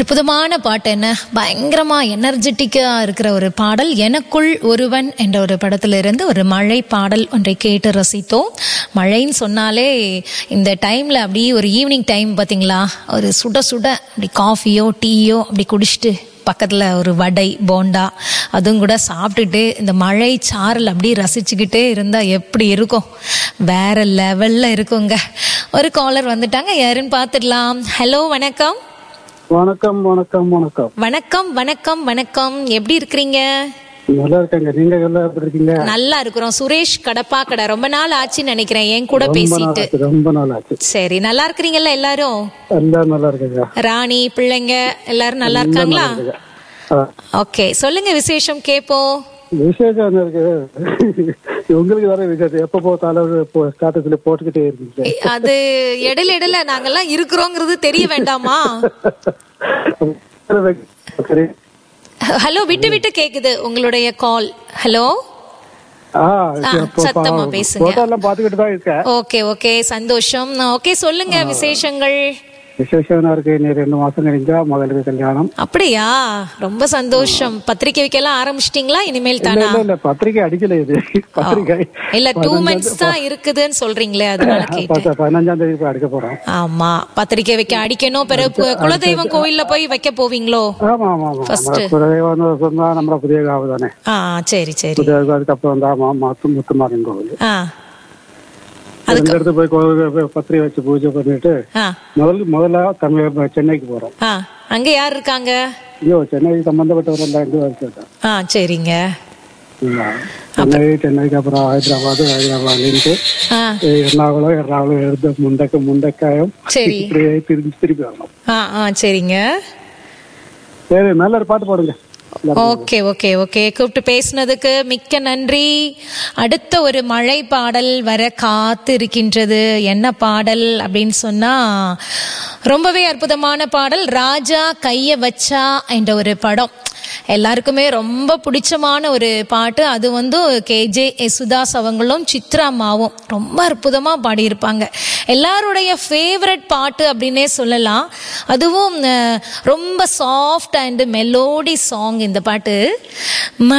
அற்புதமான பாட்டு என்ன பயங்கரமா எனர்ஜெட்டிக்கா இருக்கிற ஒரு பாடல் எனக்குள் ஒருவன் என்ற ஒரு படத்திலிருந்து ஒரு மழை பாடல் ஒன்றை கேட்டு ரசித்தோம் மழைன்னு சொன்னாலே இந்த டைம்ல அப்படியே ஒரு ஈவினிங் டைம் பாத்தீங்களா ஒரு சுட சுட அப்படி காஃபியோ டீயோ அப்படி குடிச்சிட்டு பக்கத்தில் ஒரு வடை போண்டா அதுவும் கூட சாப்பிட்டுட்டு இந்த மழை சாரல் அப்படியே ரசிச்சுக்கிட்டே இருந்தால் எப்படி இருக்கும் வேற லெவலில் இருக்குங்க ஒரு காலர் வந்துட்டாங்க யாருன்னு பார்த்துடலாம் ஹலோ வணக்கம் வணக்கம் வணக்கம் வணக்கம் வணக்கம் வணக்கம் வணக்கம் எப்படி இருக்கிறீங்க நல்லா இருக்காங்க நீங்க எல்லாம் எப்படி இருக்கீங்க நல்லா இருக்கிறோம் சுரேஷ் கடப்பா கடை ரொம்ப நாள் ஆச்சுன்னு நினைக்கிறேன் என் கூட ரொம்ப நாள் பேசிட்டு ஆச்சு ரொம்ப நாள் ஆச்சு சரி நல்லா இருக்கிறீங்கல்ல எல்லாரும் எல்லாம் நல்லா இருக்குங்க ராணி பிள்ளைங்க எல்லாரும் நல்லா இருக்காங்களா ஆ, ஓகே சொல்லுங்க விசேஷம் கேப்போம் விசேஷம் என்ன இருக்கு உங்களுக்கு வர விசேஷம் எப்ப பார்த்தாலும் இப்போ ஸ்டாட்டஸ்ல போட்டுக்கிட்டே இருக்கீங்க அது இடையில இடையில நாங்கெல்லாம் இருக்கிறோங்கிறது தெரிய வேண்டாமா சரி ஹலோ விட்டு விட்டு கேக்குது உங்களுடைய கால் ஹலோ ஆ ஆ, இப்போ சத்தமா பேசுங்க. போட்டோ எல்லாம் பாத்துக்கிட்டு தான் இருக்கேன் ஓகே ஓகே சந்தோஷம் ஓகே சொல்லுங்க விசேஷங்கள் விசேஷம் என்ன இருக்கு இன்னும் ரெண்டு மாசம் கழிஞ்சா மகளுக்கு கல்யாணம் அப்படியா ரொம்ப சந்தோஷம் பத்திரிக்கை வைக்கலாம் ஆரம்பிச்சிட்டீங்களா இனிமேல் இல்ல தானா இல்ல இல்ல பத்திரிக்கை அடிக்கல இது பத்திரிக்கை இல்ல டூ மந்த்ஸ் தான் இருக்குதுன்னு சொல்றீங்களே அதனால கேட்டேன் பத்து- பதினஞ்சாம் தேதி போய் அடிக்க போறோம் ஆமா பத்திரிக்கை வைக்க அடிக்கணும் பிறகு கு- குலதெய்வம் கோவில்ல போய் வைக்க போவீங்களோ ஆமா ஆமா ஆமா First. நம்ம குலதெய்வம் சொன்னா நம்மள புதிய காவு தானே ஆ சரி சரி புதிய காவு, அதுக்கப்புறம் தான் மா- மாத்து முத்துமாரியன் கோவில் ஆ ரெண்டு இடத்து போய் கோவில் போய் பத்திரிகை வச்சு பூஜை பண்ணிட்டு ஆ முதல் முதல்ல தமிழ் சென்னைக்கு போறோம் ஆ அங்க யார் இருக்காங்க ஐயோ சென்னைக்கு சம்பந்தப்பட்டவர் எல்லாம் ரெண்டு வருஷம் ஆ சரிங்க சென்னை சென்னைக்கு அப்புறம் ஹைதராபாத் ஹைதராபாத்லிருந்து ஆ எர்ணாகுளம் எர்ணாகுளம் எடுத்து முண்டக்க முண்டக்காயம் சரி இப்படியே திரும்பி திருப்பி வரணும் ஆ ஆ சரிங்க சரி நல்ல ஒரு பாட்டு போடுங்க ஓகே ஓகே ஓகே கூப்பிட்டு பேசுனதுக்கு மிக்க நன்றி அடுத்த ஒரு மழை பாடல் வர காத்து இருக்கின்றது என்ன பாடல் அப்படின்னு சொன்னா ரொம்பவே அற்புதமான பாடல் ராஜா கைய வச்சா என்ற ஒரு படம் எல்லாருக்குமே ரொம்ப பிடிச்சமான ஒரு பாட்டு அது வந்து கேஜே யேசுதாஸ் அவங்களும் சித்ரா அம்மாவும் ரொம்ப அற்புதமா பாடியிருப்பாங்க எல்லாருடைய ஃபேவரட் பாட்டு அப்படின்னே சொல்லலாம் அதுவும் அஹ், ரொம்ப சாஃப்ட் அண்ட் மெலோடி சாங் இந்த பாட்டு